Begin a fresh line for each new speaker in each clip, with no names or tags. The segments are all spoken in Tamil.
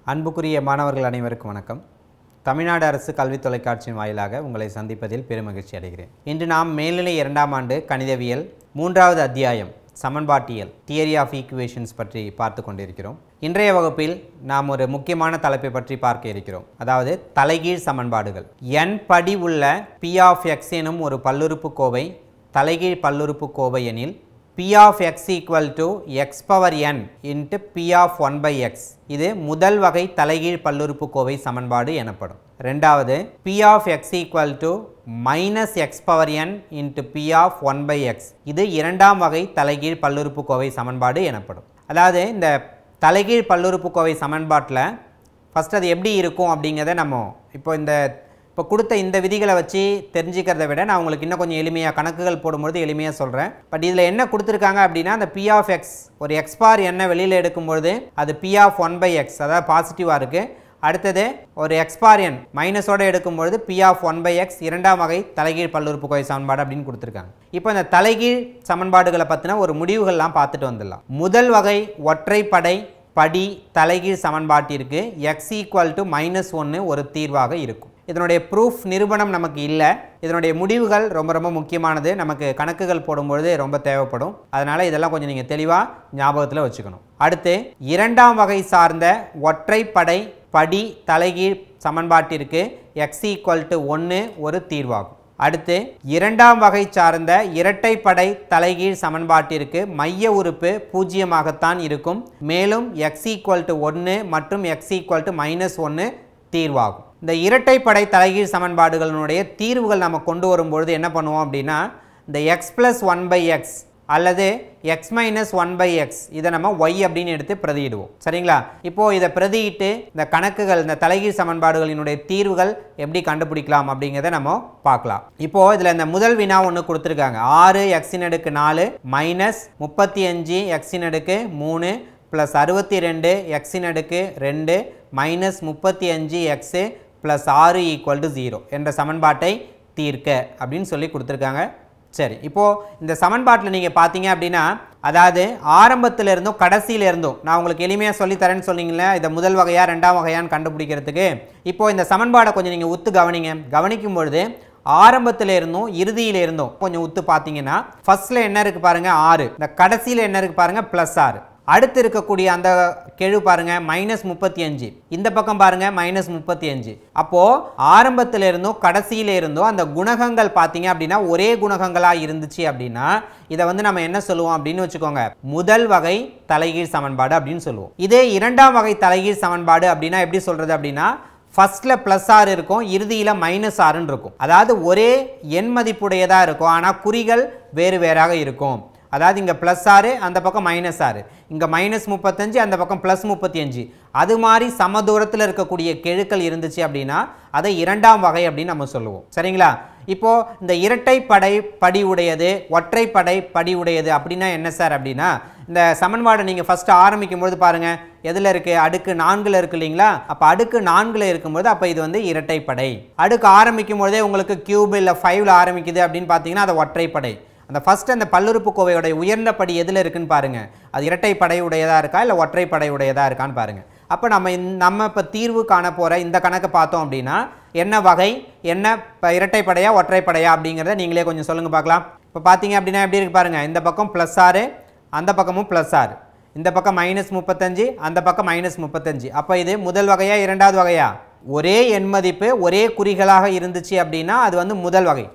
அன்புக்குரிய மாணவர்கள் அனைவருக்கும் வணக்கம் தமிழ்நாடு அரசு கல்வி தொலைக்காட்சியின் வாயிலாக உங்களை சந்திப்பதில் பெருமகிழ்ச்சி அடைகிறேன் இன்று நாம் மேல்நிலை இரண்டாம் ஆண்டு கணிதவியல் மூன்றாவது அத்தியாயம் சமன்பாட்டியல் தியரி ஆஃப் ஈக்குவேஷன்ஸ் பற்றி பார்த்து கொண்டிருக்கிறோம் இன்றைய வகுப்பில் நாம் ஒரு முக்கியமான தலைப்பை பற்றி பார்க்க இருக்கிறோம் அதாவது தலைகீழ் சமன்பாடுகள் n படி உள்ள p ஆஃப் x எனும் ஒரு பல்லுறுப்புக்கோவை தலைகீழ் பல்லுறுப்புக்கோவை எனில் p of x equal to x power n into p of 1 by x இது முதல் வகை தலைகீழ் பல்லுறுப்புக்கோவை சமன்பாடு எனப்படும் ரெண்டாவது p of x equal to minus x power n into p of 1 by x இது இரண்டாம் வகை தலைகீழ் பல்லுறுப்புக்கோவை சமன்பாடு எனப்படும் அதாவது இந்த தலைகீழ் பல்லுறுப்புக்கோவை சமன்பாட்டில் ஃபஸ்ட் அது எப்படி இருக்கும் அப்படிங்கிறத நம்ம இப்போ இந்த இப்போ கொடுத்த இந்த விதிகளை வச்சு தெரிஞ்சுக்கிறத விட நான் உங்களுக்கு இன்னும் கொஞ்சம் எளிமையாக கணக்குகள் போடும்பொழுது எளிமையாக சொல்கிறேன் பட் இதில் என்ன கொடுத்துருக்காங்க அப்படின்னா அந்த பி ஆஃப் எக்ஸ் ஒரு எக்ஸ் பார் என்ன வெளியில் எடுக்கும்பொழுது அது P of one by X அதாவது பாசிட்டிவாக இருக்குது அடுத்தது ஒரு எக்ஸ் பார் என் மைனஸோடு எடுக்கும்பொழுது P of one by X இரண்டாம் வகை தலைகீழ் பல்லுறுப்புக்கோவை சமன்பாடு அப்படின்னு கொடுத்துருக்காங்க இப்போ இந்த தலைகீழ் சமன்பாடுகளை பற்றின ஒரு முடிவுகள்லாம் பார்த்துட்டு வந்துடலாம் முதல் வகை ஒற்றைப்படை படி தலைகீழ் சமன்பாட்டிற்கு எக்ஸ் ஈக்குவல் டு மைனஸ் ஒன்று ஒரு தீர்வாக இருக்கும் இதனுடைய ப்ரூஃப் நிரூபணம் நமக்கு இல்லை இதனுடைய முடிவுகள் ரொம்ப ரொம்ப முக்கியமானது நமக்கு கணக்குகள் போடும்பொழுது ரொம்ப தேவைப்படும் அதனால் இதெல்லாம் கொஞ்சம் நீங்கள் தெளிவாக ஞாபகத்தில் வச்சுக்கணும் அடுத்து இரண்டாம் வகை சார்ந்த ஒற்றைப்படை படி தலைகீழ் சமன்பாட்டிற்கு எக்ஸ் ஈக்குவல் டு ஒன்று ஒரு தீர்வாகும் அடுத்து இரண்டாம் வகை சார்ந்த இரட்டைப்படை தலைகீழ் சமன்பாட்டிற்கு மைய உறுப்பு பூஜ்ஜியமாகத்தான் இருக்கும் மேலும் எக்ஸ் ஈக்குவல் டு ஒன்று மற்றும் எக்ஸ் ஈக்குவல் டு மைனஸ் ஒன்று தீர்வாகும் இந்த இரட்டைப்படை தலைகீழ் சமன்பாடுகளினுடைய தீர்வுகள் நம்ம கொண்டு வரும்பொழுது என்ன பண்ணுவோம் அப்படின்னா இந்த X plus one by X அல்லது X minus one by X இதை நம்ம ஒய் அப்படின்னு எடுத்து பிரதியிடுவோம் சரிங்களா இப்போது இதை பிரதியிட்டு இந்த கணக்குகள் இந்த தலைகீழ் சமன்பாடுகளினுடைய தீர்வுகள் எப்படி கண்டுபிடிக்கலாம் அப்படிங்கிறத நம்ம பார்க்கலாம் இப்போது இதில் இந்த முதல் வினா ஒன்று கொடுத்துருக்காங்க ஆறு எக்ஸின் அடுக்கு நாலு மைனஸ் முப்பத்தி அஞ்சு எக்ஸின் அடுக்கு மூணு ப்ளஸ் அறுபத்தி ரெண்டு எக்ஸின் அடுக்கு ரெண்டு மைனஸ் முப்பத்தி அஞ்சு எக்ஸு ப்ளஸ் ஆறு ஈக்குவல் டு ஜீரோ என்ற சமன்பாட்டை தீர்க்க அப்படின்னு சொல்லி கொடுத்துருக்காங்க சரி இப்போது இந்த சமன்பாட்டில் நீங்கள் பார்த்தீங்க அப்படின்னா அதாவது ஆரம்பத்தில் இருந்தும் கடைசியில் இருந்தும் நான் உங்களுக்கு எளிமையாக சொல்லித்தரேன்னு சொன்னீங்களே இதை முதல் வகையா ரெண்டாம் வகையான்னு கண்டுபிடிக்கிறதுக்கு இப்போது இந்த சமன்பாடை கொஞ்சம் நீங்கள் உத்து கவனிங்க கவனிக்கும் பொழுது ஆரம்பத்தில் இருந்தும் இறுதியில் இருந்தும் கொஞ்சம் உத்து பார்த்தீங்கன்னா ஃபர்ஸ்ட்ல என்ன இருக்கு பாருங்க ஆறு இந்த கடைசியில் என்ன இருக்கு பாருங்க ப்ளஸ் ஆறு அடுத்து இருக்கக்கூடிய அந்த கெழு பாருங்க மைனஸ் முப்பத்தி அஞ்சு இந்த பக்கம் பாருங்க மைனஸ் முப்பத்தி அஞ்சு அப்போ ஆரம்பத்தில் இருந்தும் கடைசியில இருந்தும் அந்த குணகங்கள் பார்த்தீங்க அப்படின்னா ஒரே குணகங்களா இருந்துச்சு அப்படின்னா இதை வந்து நம்ம என்ன சொல்லுவோம் அப்படின்னு வச்சுக்கோங்க முதல் வகை தலைகீழ் சமன்பாடு அப்படின்னு சொல்லுவோம் இதே இரண்டாம் வகை தலைகீழ் சமன்பாடு அப்படின்னா எப்படி சொல்றது அப்படின்னா ஃபர்ஸ்ட்டில் ப்ளஸ் ஆறு இருக்கும் இறுதியில் மைனஸ் ஆறுன்னு இருக்கும் அதாவது ஒரே எண் மதிப்புடையதாக இருக்கும் ஆனால் குறிகள் வேறு வேறாக இருக்கும் அதாவது இங்கே ப்ளஸ் ஆறு அந்த பக்கம் மைனஸ் ஆறு இங்கே மைனஸ் முப்பத்தஞ்சு அந்த பக்கம் ப்ளஸ் முப்பத்தி அஞ்சு அது மாதிரி சம தூரத்தில் இருக்கக்கூடிய கெழுக்கள் இருந்துச்சு அப்படின்னா அதை இரண்டாம் வகை அப்படின்னு நம்ம சொல்லுவோம் சரிங்களா இப்போ இந்த இரட்டை படை படி உடையது ஒற்றைப்படை படி உடையது அப்படின்னா என்ன சார் அப்படின்னா இந்த சமன்பாடை நீங்கள் ஃபஸ்ட்டு ஆரம்பிக்கும் போது பாருங்கள் எதில் இருக்குது அடுக்கு நான்கில் இருக்கு இல்லைங்களா அப்போ அடுக்கு நான்கில் இருக்கும்போது அப்போ இது வந்து இரட்டைப்படை அடுக்கு ஆரம்பிக்கும் பொழுதே உங்களுக்கு கியூப் இல்லை ஃபைவ்ல ஆரம்பிக்குது அப்படின்னு பார்த்தீங்கன்னா அது ஒற்றைப்படை அந்த ஃபஸ்ட் அந்த பல்லுறுப்புக்கோவையோட உயர்ந்த படி எதில் இருக்குன்னு பாருங்க அது இரட்டைப்படை உடையதாக இருக்கா இல்லை ஒற்றைப்படை உடையதாக இருக்கான்னு பாருங்க அப்போ நம்ம இந்த- நம்ம இப்போ தீர்வு காண போகிற இந்த கணக்கை பார்த்தோம் அப்படின்னா என்ன வகை என்ன இப்போ இரட்டைப்படையா ஒற்றைப்படையா அப்படிங்கிறத நீங்களே கொஞ்சம் சொல்லுங்க பார்க்கலாம் இப்போ பார்த்தீங்க அப்படின்னா எப்படி இருக்கு பாருங்க இந்த பக்கம் ப்ளஸ் ஆறு அந்த பக்கமும் ப்ளஸ் ஆறு இந்த பக்கம் மைனஸ் முப்பத்தஞ்சு அந்த பக்கம் மைனஸ் முப்பத்தஞ்சு அப்போ இது முதல் வகையா இரண்டாவது வகையா ஒரே எண் மதிப்பு ஒரே குறிகளாக இருந்துச்சு அப்படின்னா அது வந்து முதல் வகை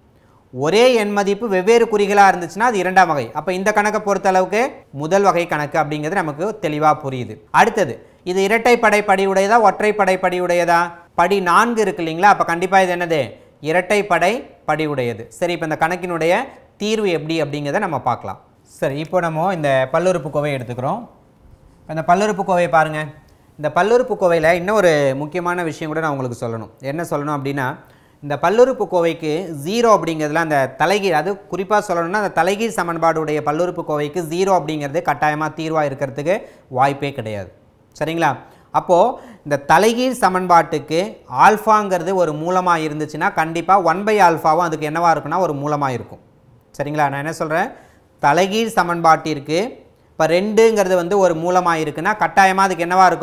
ஒரே எண் மதிப்பு வெவ்வேறு குறிகளாக இருந்துச்சுன்னா அது இரண்டாம் வகை அப்போ இந்த கணக்கை பொறுத்த அளவுக்கு முதல் வகை கணக்கு அப்படிங்கிறது நமக்கு தெளிவாக புரியுது அடுத்தது இது இரட்டைப்படை படி உடையதா ஒற்றைப்படை படி உடையதா படி நான்கு இருக்கு இல்லைங்களா அப்போ கண்டிப்பாக இது என்னது இரட்டைப்படை படி உடையது சரி இப்போ இந்த கணக்கினுடைய தீர்வு எப்படி அப்படிங்கிறத நம்ம பார்க்கலாம் சரி இப்போ நம்ம இந்த பல்லுறுப்புக்கோவை எடுத்துக்கிறோம் இப்ப இந்த பல்லுறுப்புக்கோவை பாருங்க இந்த பல்லுறுப்புக்கோவையில் இன்னும் ஒரு முக்கியமான விஷயம் கூட நான் உங்களுக்கு சொல்லணும் என்ன சொல்லணும் அப்படின்னா இந்த பல்லுறுப்புக்கோவைக்கு ஜீரோ அப்படிங்கிறதுல அந்த தலைகீழ் அது குறிப்பாக சொல்லணும்னா அந்த தலைகீழ் சமன்பாடுடைய பல்லுறுப்புக்கோவைக்கு ஜீரோ அப்படிங்கிறது கட்டாயமாக தீர்வாக இருக்கிறதுக்கு வாய்ப்பே கிடையாது சரிங்களா அப்போது இந்த தலைகீழ் சமன்பாட்டுக்கு ஆல்ஃபாங்கிறது ஒரு மூலமாக இருந்துச்சுன்னா கண்டிப்பாக ஒன் பை ஆல்ஃபாவும் அதுக்கு என்னவாக இருக்குன்னா ஒரு மூலமாக இருக்கும் சரிங்களா நான் என்ன சொல்கிறேன் தலைகீழ் சமன்பாட்டிற்கு இப்போ ரெண்டுங்கிறது வந்து ஒரு மூலமாக இருக்குன்னா கட்டாயமாக அதுக்கு என்னவா இருக்கும்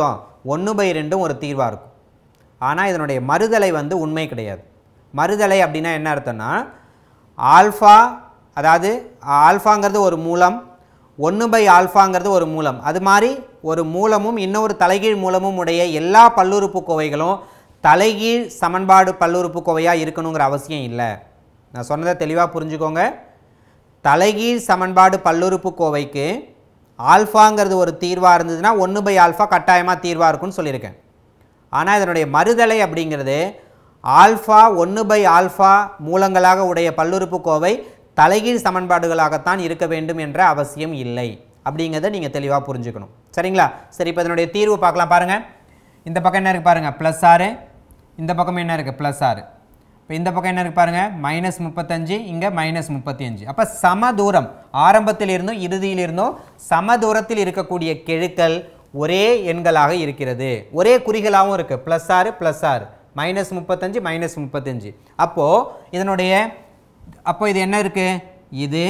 ஒன்று பை ரெண்டும் ஒரு தீர்வாக இருக்கும் ஆனால் இதனுடைய மறுதலை வந்து உண்மை கிடையாது மறுதலை அப்படின்னா என்ன அர்த்தம்னா ஆல்ஃபா அதாவது ஆல்ஃபாங்கிறது ஒரு மூலம் ஒன்று பை ஆல்ஃபாங்கிறது ஒரு மூலம் அது மாதிரி ஒரு மூலமும் இன்னொரு தலைகீழ் மூலமும் உடைய எல்லா பல்லுறுப்புக்கோவைகளும் தலைகீழ் சமன்பாடு பல்லுறுப்புக்கோவையாக இருக்கணுங்கிற அவசியம் இல்லை நான் சொன்னதை தெளிவாக புரிஞ்சுக்கோங்க தலைகீழ் சமன்பாடு பல்லுறுப்புக்கோவைக்கு ஆல்ஃபாங்கிறது ஒரு தீர்வாக இருந்ததுன்னா ஒன்று பை ஆல்ஃபா கட்டாயமாக தீர்வாக இருக்கும்னு சொல்லியிருக்கேன் ஆனால் இதனுடைய மறுதலை அப்படிங்கிறது ஆல்ஃபா ஒன்று பை ஆல்ஃபா மூலங்களாக உடைய பல்லுறுப்புக்கோவை தலைகீழ் சமன்பாடுகளாகத்தான் இருக்க வேண்டும் என்ற அவசியம் இல்லை அப்படிங்கிறத நீங்கள் தெளிவாக புரிஞ்சுக்கணும் சரிங்களா சரி இப்போ இதனுடைய தீர்வு பார்க்கலாம் பாருங்கள் இந்த பக்கம் என்ன இருக்குது பாருங்கள் ப்ளஸ் ஆறு இந்த பக்கம் என்ன இருக்குது ப்ளஸ் ஆறு இப்போ இந்த பக்கம் என்ன இருக்குது பாருங்கள் மைனஸ் முப்பத்தஞ்சு இங்கே மைனஸ் முப்பத்தி அஞ்சு அப்போ சம தூரம் ஆரம்பத்தில் இருந்தும் இறுதியில் இருந்தும் சம தூரத்தில் இருக்கக்கூடிய கெழுக்கள் ஒரே எண்களாக இருக்கிறது ஒரே குறிகளாகவும் இருக்குது ப்ளஸ் ஆறு ப்ளஸ் ஆறு மைனஸ் முப்பத்தஞ்சு மைனஸ் முப்பத்தஞ்சு அப்போது இதனுடைய அப்போ இது என்ன இருக்குது இது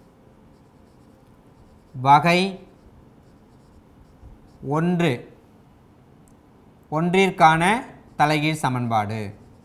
வகை ஒன்று ஒன்றிற்கான தலைகீழ் சமன்பாடு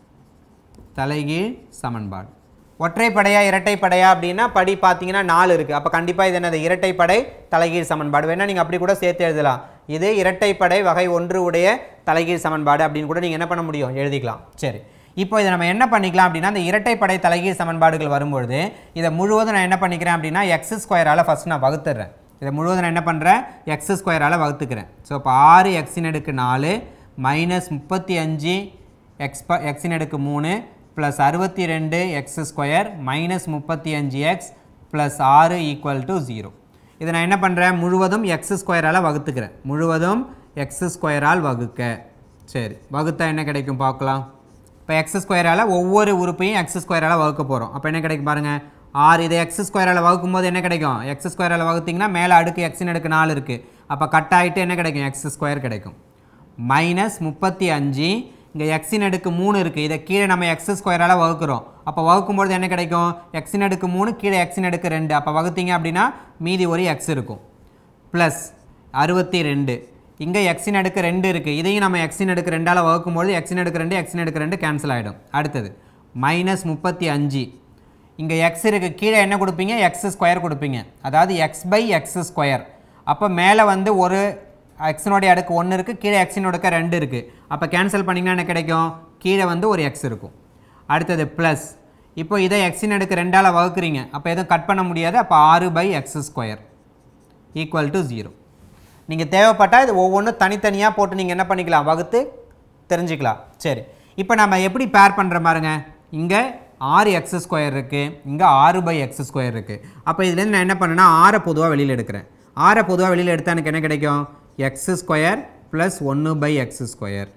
தலைகீழ் சமன்பாடு ஒற்றைப்படையா இரட்டைப்படையா அப்படின்னா படி பார்த்தீங்கன்னா நாலு இருக்குது அப்போ கண்டிப்பாக இது என்னது இரட்டைப்படை தலைகீழ் சமன்பாடு வேணால் நீங்கள் அப்படி கூட சேர்த்து எழுதலாம் இது இரட்டைப்படை வகை ஒன்று உடைய தலைகீழ் சமன்பாடு அப்படின்னு கூட நீங்கள் என்ன பண்ண முடியும் எழுதிக்கலாம் சரி இப்போ இதை நம்ம என்ன பண்ணிக்கலாம் அப்படின்னா இந்த இரட்டைப்படை தலைகீழ் சமன்பாடுகள் வரும்பொழுது இதை முழுவதும் நான் என்ன பண்ணிக்கிறேன் அப்படின்னா எக்ஸ் ஸ்கொயரால் ஃபஸ்ட் நான் வகுத்துறேன் இதை முழுவதும் நான் என்ன பண்ணுறேன் எக்ஸ் ஸ்கொயரால் வகுத்துக்கிறேன் ஸோ இப்போ ஆறு எக்ஸின் அடுக்கு நாலு மைனஸ் முப்பத்தி அஞ்சு எக்ஸ் ப எக்ஸின் அடுக்கு மூணு ப்ளஸ் அறுபத்தி ரெண்டு எக்ஸ் ஸ்கொயர் மைனஸ் முப்பத்தி அஞ்சு எக்ஸ் ப்ளஸ் ஆறு ஈக்குவல் டு ஜீரோ இதை நான் என்ன பண்ணுறேன் முழுவதும் எக்ஸ் ஸ்கொயரால் வகுத்துக்கிறேன் முழுவதும் எக்ஸ் ஸ்கொயரால் வகுக்க சரி வகுத்தா என்ன கிடைக்கும் பார்க்கலாம் இப்போ எக்ஸ் ஸ்கொயரால் ஒவ்வொரு உறுப்பையும் எக்ஸ் ஸ்கொயரால் வகுக்க போகிறோம் அப்போ என்ன கிடைக்கும் பாருங்கள் ஆறு இதை எக்ஸ் ஸ்கொயரால் வகுக்கும் போது என்ன கிடைக்கும் எக்ஸ் ஸ்கொயரால் வகுத்திங்கன்னா மேலே அடுக்கு எக்ஸின் அடுக்கு நாலு இருக்குது அப்போ கட் ஆகிட்டு என்ன கிடைக்கும் எக்ஸ் ஸ்கொயர் கிடைக்கும் மைனஸ் முப்பத்தி அஞ்சு இங்கே எக்ஸின் அடுக்கு மூணு இருக்குது இதை கீழே நம்ம எக்ஸ் ஸ்கொயரால் வகுக்கிறோம் அப்போ வகுக்கும்பொழுது என்ன கிடைக்கும் எக்ஸின் அடுக்கு மூணு கீழே எக்ஸின் அடுக்கு ரெண்டு அப்போ வகுத்தீங்க அப்படின்னா மீதி ஒரு எக்ஸ் இருக்கும் ப்ளஸ் அறுபத்தி ரெண்டு இங்கே எக்ஸின் அடுக்கு ரெண்டு இருக்குது இதையும் நம்ம எக்ஸின் அடுக்கு ரெண்டால் வகுக்கும்போது எக்ஸின் அடுக்கு ரெண்டு எக்ஸின் அடுக்கு ரெண்டு கேன்சல் ஆகிடும் அடுத்தது மைனஸ் முப்பத்தி அஞ்சு இங்கே எக்ஸ் இருக்குது கீழே என்ன கொடுப்பீங்க எக்ஸ் ஸ்கொயர் கொடுப்பீங்க அதாவது எக்ஸ் பை எக்ஸ் ஸ்கொயர் அப்போ மேலே வந்து ஒரு எக்ஸினுடைய அடுக்கு ஒன்று இருக்குது கீழே எக்ஸின் அடுக்க ரெண்டு இருக்குது அப்போ கேன்சல் பண்ணிங்கன்னா என்ன கிடைக்கும் கீழே வந்து ஒரு எக்ஸ் இருக்கும் அடுத்தது ப்ளஸ் இப்போ இதை எக்ஸின் அடுக்கு ரெண்டால் வகுக்கிறீங்க அப்போ எதுவும் கட் பண்ண முடியாது அப்போ ஆறு by X square equal to zero நீங்கள் தேவைப்பட்டால் இது ஒவ்வொன்றும் தனித்தனியாக போட்டு நீங்கள் என்ன பண்ணிக்கலாம் வகுத்து தெரிஞ்சுக்கலாம் சரி இப்போ நம்ம எப்படி பேர் பண்ணுற பாருங்க இங்கே ஆறு எக்ஸ் ஸ்கொயர் இருக்குது இங்கே ஆறு பை எக்ஸ் ஸ்கொயர் இருக்குது அப்போ இதுலேருந்து நான் என்ன பண்ணேன்னா ஆறை பொதுவாக வெளியில் எடுக்கிறேன் ஆறை பொதுவாக வெளியில் எடுத்தால் எனக்கு என்ன கிடைக்கும் எக்ஸ் ஸ்கொயர் ப்ளஸ் ஒன்று பை எக்ஸ் ஸ்கொயர்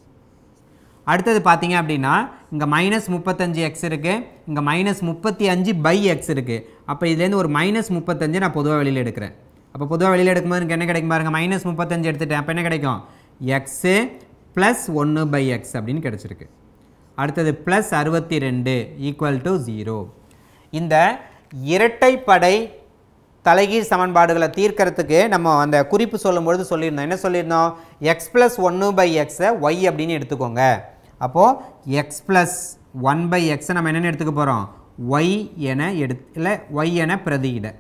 அடுத்தது பார்த்தீங்க அப்படின்னா இங்கே மைனஸ் முப்பத்தஞ்சு எக்ஸ் இருக்குது இங்கே மைனஸ் முப்பத்தி அஞ்சு பை எக்ஸ் இருக்குது அப்போ இதுலேருந்து ஒரு மைனஸ் முப்பத்தஞ்சு நான் பொதுவாக வெளியில் எடுக்கிறேன் அப்போ பொதுவாக வெளியில் எடுக்கும்போது எனக்கு என்ன கிடைக்கும் பாருங்கள் மைனஸ் முப்பத்தஞ்சு எடுத்துட்டேன் அப்போ என்ன கிடைக்கும் எக்ஸு ப்ளஸ் ஒன்று பை எக்ஸ் அப்படின்னு கிடச்சிருக்கு அடுத்தது ப்ளஸ் அறுபத்தி ரெண்டு ஈக்குவல் டு ஜீரோ இந்த இரட்டைப்படை தலைகீழ் சமன்பாடுகளை தீர்க்கறதுக்கு நம்ம அந்த குறிப்பு சொல்லும்பொழுது சொல்லியிருந்தோம் என்ன சொல்லியிருந்தோம் எக்ஸ் ப்ளஸ் ஒன்று பை எக்ஸை ஒய் அப்படின்னு எடுத்துக்கோங்க அப்போது எக்ஸ் ப்ளஸ் ஒன் பை எக்ஸை நம்ம என்னென்னு எடுத்துக்க போகிறோம் ஒய் என எடு இல்லை ஒய் என பிரதியிட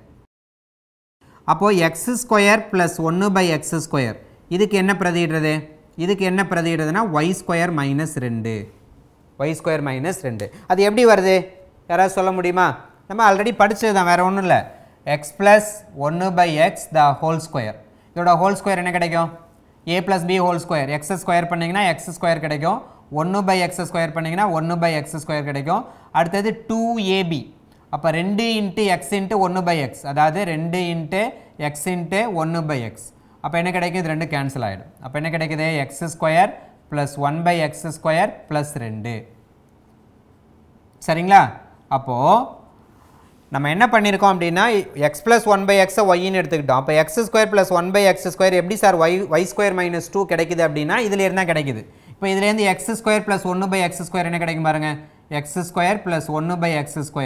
அப்போது எக்ஸ் ஸ்கொயர் ப்ளஸ் ஒன்று பை எக்ஸ் ஸ்கொயர் இதுக்கு என்ன பிரதியிடுறது இதுக்கு என்ன பிரதியிடுறதுன்னா ஒய் ஸ்கொயர் மைனஸ் ரெண்டு ஒய் ஸ்கொயர் மைனஸ் ரெண்டு அது எப்படி வருது யாராவது சொல்ல முடியுமா நம்ம ஆல்ரெடி படித்தது தான் வேறு ஒன்றும் இல்லை எக்ஸ் ப்ளஸ் ஒன்று by X the whole square இதோட ஹோல் ஸ்கொயர் என்ன கிடைக்கும் A plus B whole square X square பண்ணிங்கன்னா எக்ஸ் ஸ்கொயர் கிடைக்கும் ஒன்று பை எக்ஸ் ஸ்கொயர் பண்ணிங்கன்னா ஒன்று பை எக்ஸ் ஸ்கொயர் கிடைக்கும் அடுத்தது டூ ஏபி அப்போ ரெண்டு இன்ட்டு எக்ஸ் இன்ட்டு ஒன்று பை எக்ஸ் அதாவது ரெண்டு இன்ட்டு எக்ஸ் இன்ட்டு ஒன்று பை எக்ஸ் அப்போ என்ன கிடைக்கும் இது ரெண்டு கேன்சல் ஆகிடும் அப்போ என்ன கிடைக்குது X square plus one by X square plus ரெண்டு சரிங்களா அப்போது நம்ம என்ன பண்ணியிருக்கோம் அப்படின்னா எக்ஸ் ப்ளஸ் ஒன் பை எக்ஸை ஒய்ன்னு எடுத்துக்கிட்டோம் அப்போ X square plus one by X square எப்படி sir Y Y square minus two கிடைக்குது அப்படின்னா இதில் இருந்தால் கிடைக்குது இப்போ இதுலேருந்து எக்ஸ் ஸ்கொயர் ப்ளஸ் ஒன்று பை எக்ஸ் ஸ்கொயர் என்ன கிடைக்கும் பாருங்க எக்ஸ் ஸ்கொயர் ப்ளஸ் ஒன்று பை எக்ஸ் ஸ்கொயர்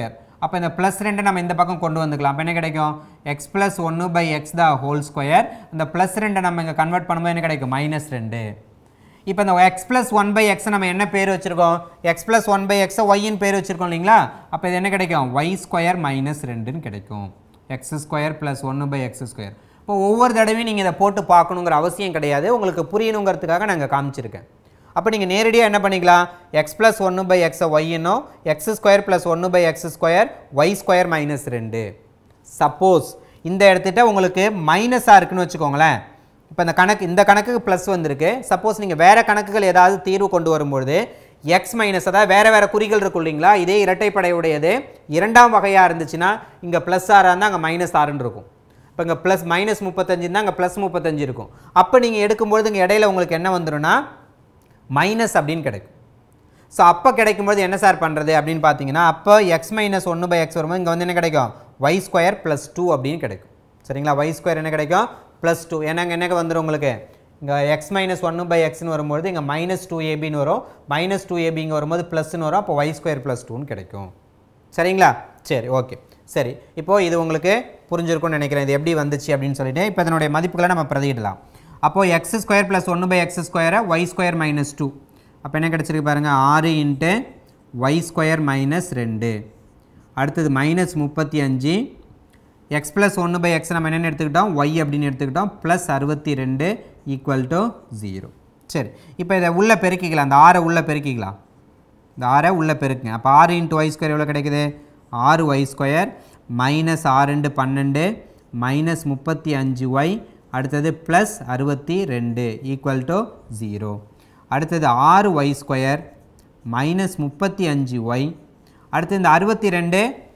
அப்போ இந்த ப்ளஸ் ரெண்டு நம்ம இந்த பக்கம் கொண்டு வந்துக்கலாம் அப்போ என்ன கிடைக்கும் எக்ஸ் ப்ளஸ் ஒன்று by X the whole square இந்த ப்ளஸ் ரெண்டை நம்ம இங்கே கன்வெர்ட் பண்ணும்போது என்ன கிடைக்கும் மைனஸ் ரெண்டு இப்போ இந்த X plus one by X நம்ம என்ன பேர் வச்சுருக்கோம் எக்ஸ் ப்ளஸ் ஒன் பை எக்ஸை ஒய்யின் பேர் வச்சுருக்கோம் இல்லைங்களா அப்போ இது என்ன கிடைக்கும் ஒய் ஸ்கொயர் மைனஸ் ரெண்டுன்னு கிடைக்கும் எக்ஸ் ஸ்கொயர் ப்ளஸ் ஒன்று பை எக்ஸ் ஸ்கொயர் இப்போ ஒவ்வொரு தடவையும் நீங்கள் இதை போட்டு பார்க்கணுங்கிற அவசியம் கிடையாது உங்களுக்கு புரியணுங்கிறதுக்காக நாங்கள் காமிச்சிருக்கேன் அப்போ நீங்கள் நேரடியாக என்ன பண்ணிக்கலாம் எக்ஸ் ப்ளஸ் ஒன்று பை எக்ஸை ஒய்னோ எக்ஸ் ஸ்கொயர் ப்ளஸ் ஒன்று by X square Y square minus ரெண்டு சப்போஸ் இந்த இடத்துட்ட உங்களுக்கு மைனஸாக இருக்குன்னு வச்சுக்கோங்களேன் இப்போ இந்த கணக்கு இந்த கணக்குக்கு ப்ளஸ் வந்திருக்கு சப்போஸ் நீங்கள் வேறு கணக்குகள் ஏதாவது தீர்வு கொண்டு வரும்பொழுது எக்ஸ் மைனஸ் அதாவது வேறு வேறு குறிகள் இருக்கும் இல்லைங்களா இதே இரட்டைப்படையுடையது இரண்டாம் வகையாக இருந்துச்சுன்னா இங்கே ப்ளஸ் ஆறாக இருந்தால் அங்கே மைனஸ் ஆறுன்னு இருக்கும் இப்போ இங்கே ப்ளஸ் மைனஸ் முப்பத்தஞ்சு இருந்தால் அங்கே ப்ளஸ் முப்பத்தஞ்சு இருக்கும் அப்போ நீங்கள் எடுக்கும்பொழுது இங்கே இடையில உங்களுக்கு என்ன வந்துடும்னா மைனஸ் அப்படின்னு கிடைக்கும் ஸோ அப்போ கிடைக்கும்போது என்ன சார் பண்ணுறது அப்படின்னு பார்த்தீங்கன்னா அப்போ எக்ஸ் மைனஸ் ஒன்று பை எக்ஸ் வரும்போது இங்கே வந்து என்ன கிடைக்கும் ஒய் ஸ்கொயர் ப்ளஸ் டூ அப்படின்னு கிடைக்கும் சரிங்களா ஒய் ஸ்கொயர் என்ன கிடைக்கும் ப்ளஸ் டூ ஏன்னா இங்கே என்ன வந்துடும் உங்களுக்கு இங்கே எக்ஸ் மைனஸ் ஒன்று பை எக்ஸ்னு வரும்போது இங்கே மைனஸ் டூ ஏபின்னு வரும் மைனஸ் டூ ஏபி இங்கே வரும்போது ப்ளஸ்னு வரும் அப்போ ஒய் ஸ்கொயர் ப்ளஸ் டூன்னு கிடைக்கும் சரிங்களா சரி ஓகே சரி இப்போது இது உங்களுக்கு புரிஞ்சிருக்கும்னு நினைக்கிறேன் இது எப்படி வந்துச்சு அப்படின்னு சொல்லிட்டு இப்போ இதனுடைய மதிப்புகளை நம்ம பிரதியிடலாம் அப்போது எக்ஸ் ஸ்கொயர் ப்ளஸ் ஒன்று பை எக்ஸ் ஸ்கொயரை ஒய் ஸ்கொயர் மைனஸ் டூ அப்போ என்ன கிடச்சிருக்கு பாருங்கள் ஆறு இன்ட்டு ஒய் ஸ்கொயர் மைனஸ் ரெண்டு அடுத்தது மைனஸ் முப்பத்தி அஞ்சு எக்ஸ் ப்ளஸ் ஒன்று பை எக்ஸ் நம்ம என்னென்னு எடுத்துக்கிட்டோம் ஒய் அப்படின்னு எடுத்துக்கிட்டோம் ப்ளஸ் அறுபத்தி ரெண்டு ஈக்குவல் டு ஜீரோ சரி இப்போ இதை உள்ளே பெருக்கிக்கலாம் அந்த ஆறை உள்ளே பெருக்கிக்கலாம் இந்த ஆறை உள்ளே பெருக்குங்க அப்போ ஆறு இன்ட்டு ஒய் ஸ்கொயர் எவ்வளோ கிடைக்குது ஆறு ஒய் ஸ்கொயர் மைனஸ் ஆறு ரெண்டு பன்னெண்டு மைனஸ் முப்பத்தி அஞ்சு ஒய் அடுத்தது ப்ளஸ் அறுபத்தி ரெண்டு ஈக்குவல் டு ஜீரோ அடுத்தது ஆறு ஒய் ஸ்கொயர் மைனஸ் முப்பத்தி அஞ்சு ஒய் அடுத்து இந்த அறுபத்தி ரெண்டு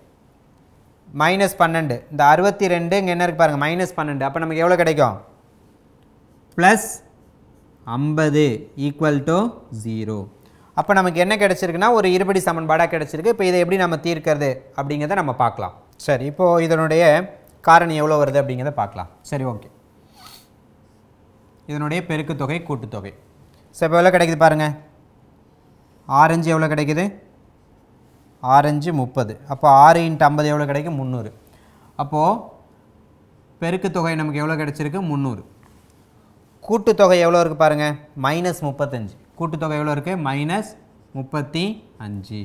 மைனஸ் பன்னெண்டு இந்த அறுபத்தி ரெண்டு இங்கே என்ன இருக்கு பாருங்கள் மைனஸ் பன்னெண்டு அப்போ நமக்கு எவ்வளோ கிடைக்கும் ப்ளஸ் ஐம்பது ஈக்குவல் டு ஜீரோ அப்போ நமக்கு என்ன கிடச்சிருக்குன்னா ஒரு இருபடி சமன்பாடாக கிடச்சிருக்கு இப்போ இதை எப்படி நம்ம தீர்க்கிறது அப்படிங்கிறத நம்ம பார்க்கலாம் சரி இப்போது இதனுடைய காரணி எவ்வளோ வருது அப்படிங்கிறத பார்க்கலாம் சரி ஓகே இதனுடைய பெருக்குத்தொகை கூட்டுத்தொகை ஸோ இப்போ எவ்வளோ கிடைக்குது பாருங்கள் ஆரஞ்சு எவ்வளோ கிடைக்குது ஆரஞ்சு முப்பது அப்போ ஆறு இன்ட்டு ஐம்பது எவ்வளோ கிடைக்கும் முந்நூறு அப்போது பெருக்குத்தொகை நமக்கு எவ்வளோ கிடச்சிருக்கு முந்நூறு கூட்டுத்தொகை எவ்வளோ இருக்குது பாருங்கள் மைனஸ் முப்பத்தஞ்சு கூட்டுத்தொகை எவ்வளோ இருக்குது மைனஸ் முப்பத்தி அஞ்சு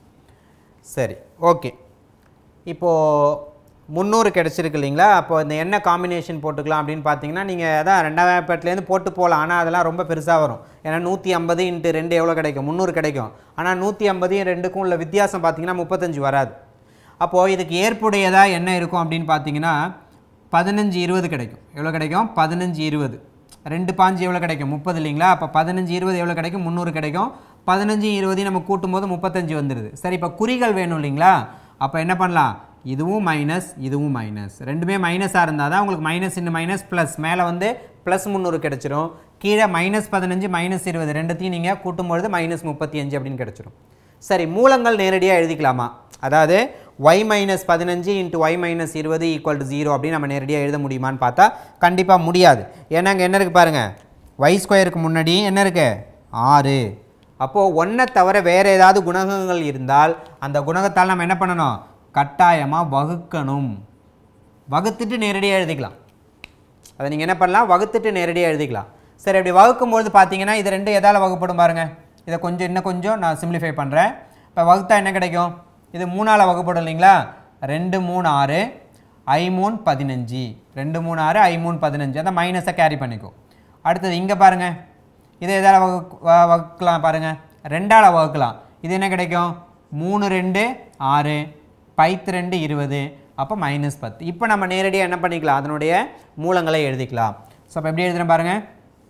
சரி ஓகே இப்போது முந்நூறு கிடச்சிருக்கு இல்லைங்களா அப்போ இந்த என்ன காம்பினேஷன் போட்டுக்கலாம் அப்படின்னு பார்த்தீங்கன்னா நீங்கள் அதான் ரெண்டாவது பேட்லேருந்து போட்டு போகலாம் ஆனால் அதெல்லாம் ரொம்ப பெருசாக வரும் ஏன்னா நூற்றி ஐம்பது இன்ட்டு ரெண்டு எவ்வளோ கிடைக்கும் முந்நூறு கிடைக்கும் ஆனால் நூற்றி ஐம்பதையும் ரெண்டுக்கும் உள்ள வித்தியாசம் பார்த்தீங்கன்னா முப்பத்தஞ்சு வராது அப்போது இதுக்கு ஏற்புடையதாக என்ன இருக்கும் அப்படின்னு பார்த்தீங்கன்னா பதினஞ்சு இருபது கிடைக்கும் எவ்வளோ கிடைக்கும் பதினஞ்சு இருபது ரெண்டு பாஞ்சு எவ்வளோ கிடைக்கும் முப்பது இல்லைங்களா அப்போ பதினஞ்சு இருபது எவ்வளோ கிடைக்கும் முந்நூறு கிடைக்கும் பதினஞ்சு இருபதையும் நம்ம கூட்டும்போது முப்பத்தஞ்சு வந்துடுது சரி இப்போ குறிகள் வேணும் இல்லைங்களா அப்போ என்ன பண்ணலாம் இதுவும் மைனஸ் இதுவும் மைனஸ் ரெண்டுமே மைனஸாக இருந்தால் தான் உங்களுக்கு மைனஸ் இன்னும் மைனஸ் ப்ளஸ் மேலே வந்து ப்ளஸ் முந்நூறு கிடச்சிரும் கீழே மைனஸ் பதினஞ்சு மைனஸ் இருபது ரெண்டுத்தையும் நீங்கள் கூட்டும்பொழுது மைனஸ் முப்பத்தி அஞ்சு அப்படின்னு கிடச்சிரும் சரி மூலங்கள் நேரடியாக எழுதிக்கலாமா அதாவது ஒய் மைனஸ் பதினஞ்சு இன்ட்டு ஒய் மைனஸ் இருபது ஈக்குவல் டு ஜீரோ அப்படின்னு நம்ம நேரடியாக எழுத முடியுமான்னு பார்த்தா கண்டிப்பாக முடியாது ஏன்னா அங்கே என்ன இருக்குது பாருங்கள் ஒய் ஸ்கொயருக்கு முன்னாடி என்ன இருக்குது ஆறு அப்போது ஒன்றை தவிர வேறு ஏதாவது குணகங்கள் இருந்தால் அந்த குணகத்தால் நம்ம என்ன பண்ணணும் கட்டாயமாக வகுக்கணும் வகுத்துட்டு நேரடியாக எழுதிக்கலாம் அதை நீங்கள் என்ன பண்ணலாம் வகுத்துட்டு நேரடியாக எழுதிக்கலாம் சரி அப்படி வகுக்கும்பொழுது பார்த்தீங்கன்னா இது ரெண்டு எதால் வகுப்படும் பாருங்கள் இதை கொஞ்சம் இன்னும் கொஞ்சம் நான் சிம்பிளிஃபை பண்ணுறேன் இப்போ வகுத்தா என்ன கிடைக்கும் இது மூணால் வகுப்படும் இல்லைங்களா ரெண்டு மூணு ஆறு ஐ மூணு பதினஞ்சு ரெண்டு மூணு ஆறு ஐ மூணு பதினஞ்சு அந்த மைனஸை கேரி பண்ணிக்கும் அடுத்தது இங்கே பாருங்கள் இதை எதால் வகு வ- வகுக்கலாம் பாருங்கள் ரெண்டால் வகுக்கலாம் இது என்ன கிடைக்கும் மூணு ரெண்டு ஆறு பைத்து ரெண்டு இருபது அப்போ மைனஸ் பத்து இப்போ நம்ம நேரடியாக என்ன பண்ணிக்கலாம் அதனுடைய மூலங்களை எழுதிக்கலாம் ஸோ அப்போ எப்படி எழுதுறேன் பாருங்கள்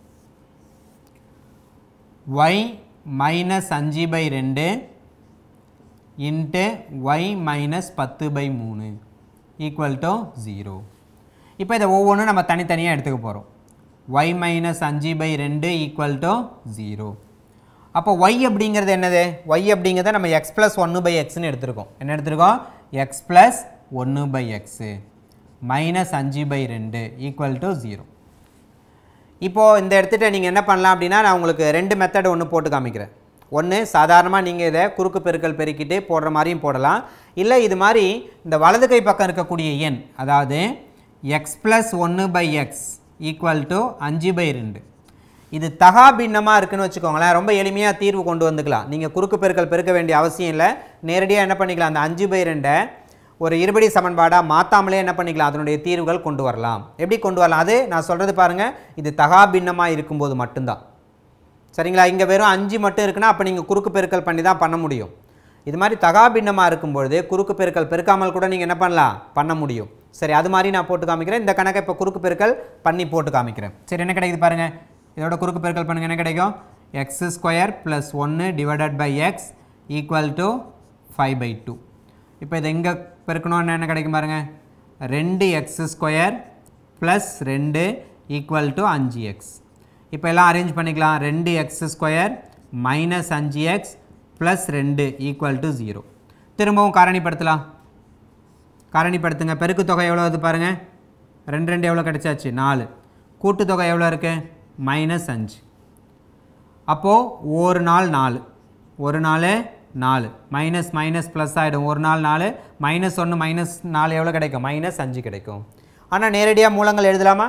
ஒய் மைனஸ் அஞ்சு பை ரெண்டு இன்ட்டு ஒய் மைனஸ் பத்து பை மூணு ஈக்குவல் டு ஜீரோ இப்போ இதை ஒவ்வொன்றும் நம்ம தனித்தனியாக எடுத்துக்க போகிறோம் ஒய் மைனஸ் அஞ்சு பை ரெண்டு ஈக்குவல் டு ஜீரோ அப்போ ஒய் அப்படிங்கிறது என்னது ஒய் அப்படிங்கிறத நம்ம எக்ஸ் ப்ளஸ் ஒன்று பை எக்ஸ்னு எடுத்திருக்கோம் என்ன எடுத்திருக்கோம் எக்ஸ் ப்ளஸ் ஒன்று பை எக்ஸு மைனஸ் அஞ்சு பை ரெண்டு ஈக்குவல் டு ஜீரோ இப்போது இந்த இடத்துட்ட நீங்கள் என்ன பண்ணலாம் அப்படின்னா நான் உங்களுக்கு ரெண்டு மெத்தட் ஒன்று போட்டு காமிக்கிறேன் ஒன்று சாதாரணமாக நீங்கள் இதை குறுக்கு பெருக்கல் பெருக்கிட்டு போடுற மாதிரியும் போடலாம் இல்லை இது மாதிரி இந்த வலது கை பக்கம் இருக்கக்கூடிய எண் அதாவது எக்ஸ் ப்ளஸ் ஒன்று பை எக்ஸ் ஈக்குவல் டு அஞ்சு பை ரெண்டு இது தகா பின்னமாக இருக்குன்னு வச்சுக்கோங்களேன் ரொம்ப எளிமையாக தீர்வு கொண்டு வந்துக்கலாம் நீங்கள் குறுக்கு பெருக்கல் பெருக்க வேண்டிய அவசியம் இல்லை நேரடியாக என்ன பண்ணிக்கலாம் அந்த அஞ்சு பை ரெண்டை ஒரு இருபடி சமன்பாடாக மாற்றாமலே என்ன பண்ணிக்கலாம் அதனுடைய தீர்வுகள் கொண்டு வரலாம் எப்படி கொண்டு வரலாம் அது நான் சொல்கிறது பாருங்கள் இது தகா பின்னமாக இருக்கும்போது மட்டும்தான் சரிங்களா இங்கே வெறும் அஞ்சு மட்டும் இருக்குன்னா அப்போ நீங்கள் குறுக்கு பெருக்கல் பண்ணி தான் பண்ண முடியும் இது மாதிரி தகா பின்னமாக இருக்கும்பொழுது குறுக்கு பெருக்கல் பெருக்காமல் கூட நீங்கள் என்ன பண்ணலாம் பண்ண முடியும் சரி அது மாதிரி நான் போட்டு காமிக்கிறேன் இந்த கணக்கை இப்போ குறுக்கு பெருக்கல் பண்ணி போட்டு காமிக்கிறேன் சரி என்ன கிடைக்குது பாருங்கள் இதோட குறுக்கு பெருக்கல் பண்ணுங்க என்ன கிடைக்கும் எக்ஸ் ஸ்கொயர் ப்ளஸ் ஒன்று divided by X equal to five by two இப்போ இதை எங்கே பெருக்கணும்னு என்ன கிடைக்கும் பாருங்கள் ரெண்டு எக்ஸ் ஸ்கொயர் ப்ளஸ் ரெண்டு ஈக்குவல் டு அஞ்சு எக்ஸ் இப்போ எல்லாம் அரேஞ்ச் பண்ணிக்கலாம் ரெண்டு எக்ஸ் ஸ்கொயர் மைனஸ் அஞ்சு எக்ஸ் ப்ளஸ் ரெண்டு ஈக்குவல் டு ஜீரோ திரும்பவும் காரணிப்படுத்தலாம் காரணிப்படுத்துங்க பெருக்கு தொகை எவ்வளோ வருது பாருங்கள் ரெண்டு ரெண்டு எவ்வளோ கிடைச்சாச்சு நாலு கூட்டுத்தொகை எவ்வளோ இருக்குது மைனஸ் அஞ்சு அப்போது ஒரு நாள் நாலு ஒரு நாள் நாலு மைனஸ் மைனஸ் ப்ளஸ் ஆகிடும் ஒரு நாள் நாலு மைனஸ் ஒன்று மைனஸ் நாலு எவ்வளோ கிடைக்கும் மைனஸ் அஞ்சு கிடைக்கும் ஆனால் நேரடியாக மூலங்கள் எழுதலாமா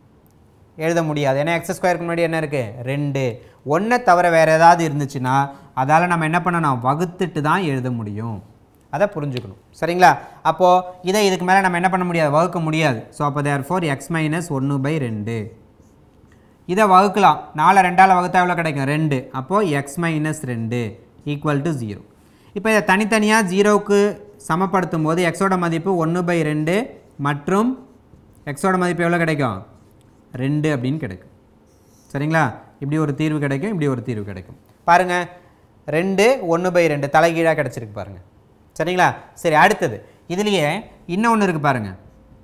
எழுத முடியாது ஏன்னா எக்ஸ் ஸ்கொயருக்கு முன்னாடி என்ன இருக்குது ரெண்டு ஒன்றை தவிர வேறு ஏதாவது இருந்துச்சுன்னா அதால் நம்ம என்ன பண்ணணும் வகுத்துட்டு தான் எழுத முடியும் அதை புரிஞ்சுக்கணும் சரிங்களா அப்போது இதை இதுக்கு மேலே நம்ம என்ன பண்ண முடியாது வகுக்க முடியாது ஸோ அப்போ தேர் ஃபோர் எக்ஸ் மைனஸ் ஒன்று பை ரெண்டு இதை வகுக்கலாம் நாலு ரெண்டால் வகுத்தா எவ்வளோ கிடைக்கும் ரெண்டு அப்போது எக்ஸ் மைனஸ் ரெண்டு ஈக்குவல் டு ஜீரோ இப்போ இதை தனித்தனியாக ஜீரோவுக்கு சமப்படுத்தும் போது எக்ஸோட மதிப்பு ஒன்று பை ரெண்டு மற்றும் எக்ஸோட மதிப்பு எவ்வளோ கிடைக்கும் ரெண்டு அப்படின்னு கிடைக்கும் சரிங்களா இப்படி ஒரு தீர்வு கிடைக்கும் இப்படி ஒரு தீர்வு கிடைக்கும் பாருங்கள் ரெண்டு ஒன்று பை ரெண்டு தலைகீழாக கிடச்சிருக்கு பாருங்கள் சரிங்களா சரி அடுத்தது இதுலேயே இன்னொன்று இருக்குது பாருங்கள்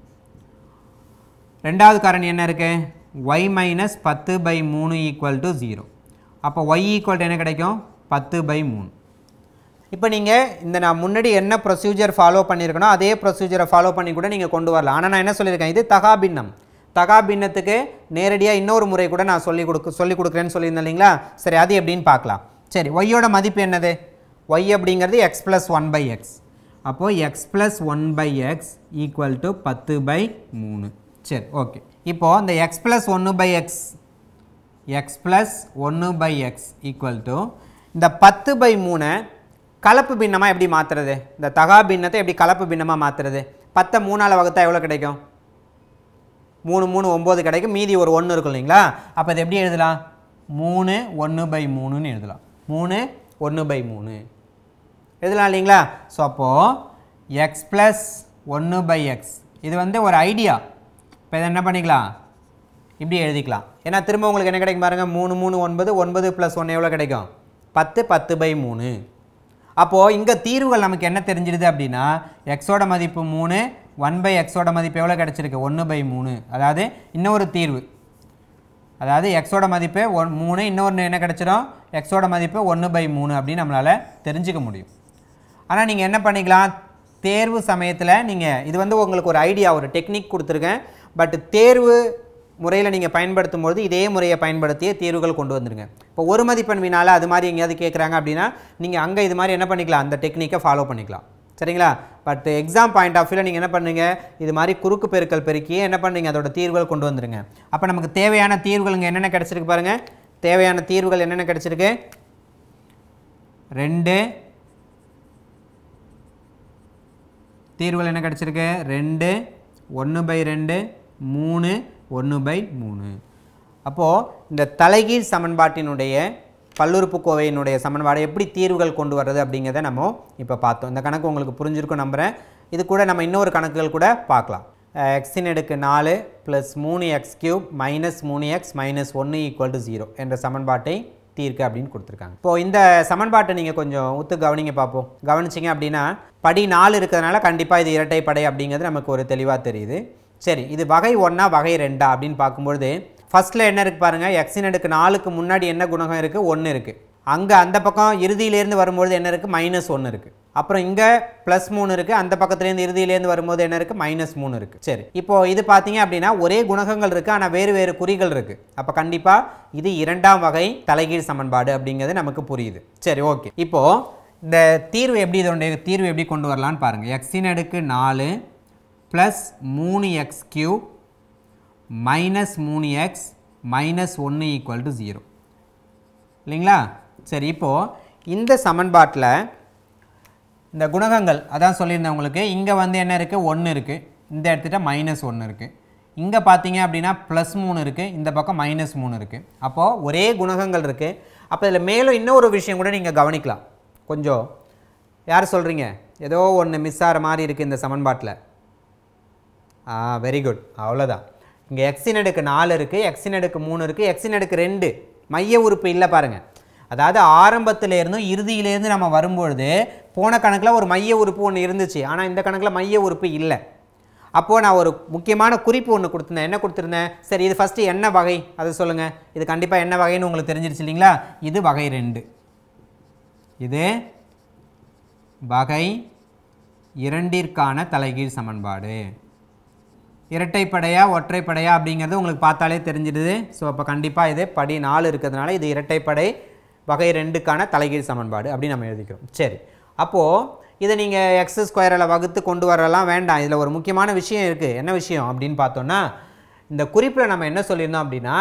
ரெண்டாவது காரணி என்ன இருக்குது ஒய் மைனஸ் பத்து பை மூணு ஈக்குவல் டு ஜீரோ அப்போ ஒய் ஈக்குவல் என்ன கிடைக்கும் பத்து பை மூணு இப்போ நீங்கள் இந்த நான் முன்னாடி என்ன ப்ரொசீஜர் ஃபாலோ பண்ணியிருக்கனோ அதே ப்ரொசீஜரை ஃபாலோ பண்ணி கூட நீங்கள் கொண்டு வரலாம் ஆனால் நான் என்ன சொல்லியிருக்கேன் இது தகா பின்னம் தகா பின்னத்துக்கு நேரடியாக இன்னொரு முறை கூட நான் சொல்லி கொடுக்க சொல்லி கொடுக்குறேன்னு சொல்லியிருந்தேன் இல்லைங்களா சரி அது எப்படின்னு பார்க்கலாம் சரி ஒய்யோட மதிப்பு என்னது ஒய் அப்படிங்கிறது x plus one by x அப்போது x plus one by X equal to பத்து பை மூணு சரி ஓகே இப்போது இந்த எக்ஸ் ப்ளஸ் ஒன்று பை எக்ஸ் எக்ஸ் ப்ளஸ் ஒன்று பை எக்ஸ் ஈக்குவல் டு இந்த பத்து பை மூணை கலப்பு பின்னமாக எப்படி மாற்றுறது இந்த தகா பின்னத்தை எப்படி கலப்பு பின்னமாக மாற்றுறது பத்தை மூணால் வகுத்தா எவ்வளோ கிடைக்கும் மூணு மூணு ஒம்பது கிடைக்கும் மீதி ஒரு ஒன்று இருக்கும் இல்லைங்களா அப்போ இது எப்படி எழுதலாம் மூணு ஒன்று பை மூணுன்னு எழுதலாம் மூணு ஒன்று பை மூணு எழுதலாம் இல்லைங்களா ஸோ அப்போது எக்ஸ் ப்ளஸ் ஒன்று பை எக்ஸ் இது வந்து ஒரு ஐடியா இப்போ இதை என்ன பண்ணிக்கலாம் இப்படி எழுதிக்கலாம் ஏன்னா திரும்ப உங்களுக்கு என்ன கிடைக்கும் பாருங்கள் மூணு மூணு ஒன்பது ஒன்பது ப்ளஸ் ஒன்று எவ்வளோ கிடைக்கும் பத்து பத்து பை மூணு அப்போது இங்கே தீர்வுகள் நமக்கு என்ன தெரிஞ்சிடுது அப்படின்னா எக்ஸோட மதிப்பு மூணு ஒன் பை எக்ஸோட மதிப்பு எவ்வளோ கிடச்சிருக்கு ஒன்று பை மூணு அதாவது இன்னொரு தீர்வு அதாவது எக்ஸோட மதிப்பு ஒன் மூணு இன்னொன்று என்ன கிடச்சிரும் எக்ஸோட மதிப்பு ஒன்று பை மூணு அப்படின்னு நம்மளால் தெரிஞ்சுக்க முடியும் ஆனால் நீங்கள் என்ன பண்ணிக்கலாம் தேர்வு சமயத்தில் நீங்கள் இது வந்து உங்களுக்கு ஒரு ஐடியா ஒரு டெக்னிக் கொடுத்துருக்கேன் பட் தேர்வு முறையில் நீங்கள் பயன்படுத்தும் பொழுது இதே முறையை பயன்படுத்திய தீர்வுகள் கொண்டு வந்துருங்க இப்போ ஒரு மதிப்பெண் வினால அது மாதிரி எங்கேயாவது கேட்குறாங்க அப்படின்னா நீங்கள் அங்கே இது மாதிரி என்ன பண்ணிக்கலாம் அந்த டெக்னிக்கை ஃபாலோ பண்ணிக்கலாம் சரிங்களா பட் எக்ஸாம் பாயிண்ட் ஆஃப் வியூவில் நீங்கள் என்ன பண்ணுங்க இது மாதிரி குறுக்கு பெருக்கல் பெருக்கியே என்ன பண்ணுங்க அதோட தீர்வுகள் கொண்டு வந்துருங்க அப்போ நமக்கு தேவையான தீர்வுகள் இங்கே என்னென்ன கிடச்சிருக்கு பாருங்கள் தேவையான தீர்வுகள் என்னென்ன கிடச்சிருக்கு ரெண்டு தீர்வுகள் என்ன கிடச்சிருக்கு ரெண்டு ஒன்று பை ரெண்டு மூணு ஒன்று பை மூணு அப்போது இந்த தலைகீழ் சமன்பாட்டினுடைய பல்லுறுப்புக்கோவையினுடைய சமன்பாடை எப்படி தீர்வுகள் கொண்டு வர்றது அப்படிங்கிறத நம்ம இப்போ பார்த்தோம் இந்த கணக்கு உங்களுக்கு புரிஞ்சிருக்கும் நம்புகிறேன் இது கூட நம்ம இன்னொரு கணக்குகள் கூட பார்க்கலாம் எக்ஸின் எடுக்கு நாலு ப்ளஸ் மூணு எக்ஸ் கியூப் மைனஸ் மூணு எக்ஸ் மைனஸ் ஒன்று ஈக்குவல் டு ஜீரோ என்ற சமன்பாட்டை தீர்க்க அப்படின்னு கொடுத்துருக்காங்க இப்போது இந்த சமன்பாட்டை நீங்கள் கொஞ்சம் உத்து கவனிங்க பார்ப்போம் கவனிச்சிங்க அப்படின்னா படி நாலு இருக்கிறதுனால கண்டிப்பாக இது இரட்டை படை அப்படிங்கிறது நமக்கு ஒரு தெளிவாக தெரியுது சரி இது வகை ஒன்றா வகை ரெண்டா அப்படின்னு பார்க்கும்பொழுது ஃபஸ்ட்டில் என்ன இருக்குது பாருங்கள் எக்ஸின் அடுக்கு நாலுக்கு முன்னாடி என்ன குணகம் இருக்குது ஒன்று இருக்குது அங்கே அந்த பக்கம் இறுதியிலேருந்து வரும்போது என்ன இருக்குது மைனஸ் ஒன்று இருக்குது அப்புறம் இங்கே ப்ளஸ் மூணு இருக்குது அந்த பக்கத்துலேருந்து இறுதியிலேருந்து வரும்போது என்ன இருக்குது மைனஸ் மூணு இருக்குது சரி இப்போ இது பார்த்தீங்க அப்படின்னா ஒரே குணகங்கள் இருக்குது ஆனால் வேறு வேறு குறிகள் இருக்குது அப்போ கண்டிப்பாக இது இரண்டாம் வகை தலைகீழ் சமன்பாடு அப்படிங்கிறது நமக்கு புரியுது சரி ஓகே இப்போது இந்த தீர்வு எப்படி இதோடைய தீர்வு எப்படி கொண்டு வரலான்னு பாருங்கள் எக்ஸின் அடுக்கு நாலு ப்ளஸ் மூணு எக்ஸ் கியூப் மைனஸ் மூணு எக்ஸ் மைனஸ் ஒன்று ஈக்குவல் டு ஜீரோ இல்லைங்களா சரி இப்போது இந்த சமன்பாட்டில் இந்த குணகங்கள் அதான் சொல்லியிருந்தேன் உங்களுக்கு இங்கே வந்து என்ன இருக்குது ஒன்று இருக்குது இந்த இடத்துல மைனஸ் ஒன்று இருக்குது இங்கே பார்த்தீங்க அப்படின்னா ப்ளஸ் மூணு இருக்குது இந்த பக்கம் மைனஸ் மூணு இருக்குது அப்போது ஒரே குணகங்கள் இருக்குது அப்போ இதில் மேலும் இன்னொரு விஷயம் கூட நீங்கள் கவனிக்கலாம் கொஞ்சம் யார் சொல்கிறீங்க ஏதோ ஒன்று மிஸ் ஆகிற மாதிரி இருக்குது இந்த சமன்பாட்டில் ஆ வெரி குட் அவ்வளோதான் இங்கே எக்ஸின் அடுக்கு நாலு இருக்குது எக்ஸின் அடுக்கு மூணு இருக்குது எக்ஸின் அடுக்கு ரெண்டு மைய உறுப்பு இல்லை பாருங்கள் அதாவது ஆரம்பத்துல இருந்தும் இறுதியிலேருந்து நம்ம வரும்பொழுது போன கணக்கில் ஒரு மைய உறுப்பு ஒன்று இருந்துச்சு ஆனால் இந்த கணக்கில் மைய உறுப்பு இல்லை அப்போது நான் ஒரு முக்கியமான குறிப்பு ஒன்று கொடுத்துருந்தேன் என்ன கொடுத்துருந்தேன் சரி இது ஃபஸ்ட்டு என்ன வகை அதை சொல்லுங்கள் இது கண்டிப்பாக என்ன வகைன்னு உங்களுக்கு தெரிஞ்சிருச்சு இல்லைங்களா இது வகை ரெண்டு இது வகை இரண்டிற்கான தலைகீழ் சமன்பாடு இரட்டைப்படையா ஒற்றைப்படையா அப்படிங்கிறது உங்களுக்கு பார்த்தாலே தெரிஞ்சிடுது ஸோ அப்போ கண்டிப்பாக இது படி நாலு இருக்கிறதுனால இது இரட்டைப்படை வகை ரெண்டுக்கான தலைகீழ் சமன்பாடு அப்படி நம்ம எழுதிக்கிறோம் சரி அப்போது இதை நீங்கள் எக்ஸ் ஸ்கொயரில் வகுத்து கொண்டு வரலாம் வேண்டாம் இதில் ஒரு முக்கியமான விஷயம் இருக்குது என்ன விஷயம் அப்படின்னு பார்த்தோன்னா இந்த குறிப்பில் நம்ம என்ன சொல்லியிருந்தோம் அப்படின்னா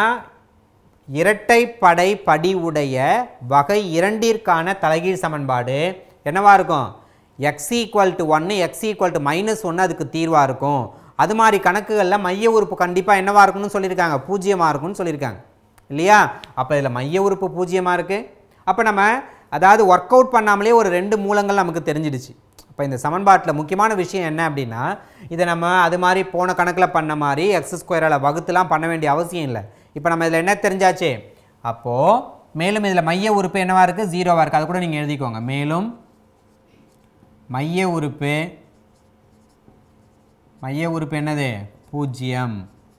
இரட்டைப்படை படி உடைய வகை இரண்டிற்கான தலைகீழ் சமன்பாடு என்னவா இருக்கும் எக்ஸ் ஈக்குவல் டு ஒன்று எக்ஸ் ஈக்குவல் டு மைனஸ் ஒன்று அதுக்கு தீர்வாக இருக்கும் அது மாதிரி கணக்குகளில் மைய உறுப்பு கண்டிப்பாக என்னவா இருக்கும்னு சொல்லியிருக்காங்க பூஜ்ஜியமாக இருக்கும்னு சொல்லியிருக்காங்க இல்லையா அப்போ இதில் மைய உறுப்பு பூஜ்ஜியமாக இருக்குது அப்போ நம்ம அதாவது ஒர்க் அவுட் பண்ணாமலே ஒரு ரெண்டு மூலங்கள் நமக்கு தெரிஞ்சிடுச்சு அப்போ இந்த சமன்பாட்டில் முக்கியமான விஷயம் என்ன அப்படின்னா இதை நம்ம அது மாதிரி போன கணக்கில் பண்ண மாதிரி எக்ஸ் ஸ்கொயரால் வகுத்துலாம் பண்ண வேண்டிய அவசியம் இல்லை இப்போ நம்ம இதில் என்ன தெரிஞ்சாச்சு அப்போது மேலும் இதில் மைய உறுப்பு என்னவா இருக்குது ஜீரோவாக இருக்குது அது கூட நீங்கள் எழுதிக்கோங்க மேலும் மைய உறுப்பு மைய உறுப்பு என்னது பூஜ்ஜியம்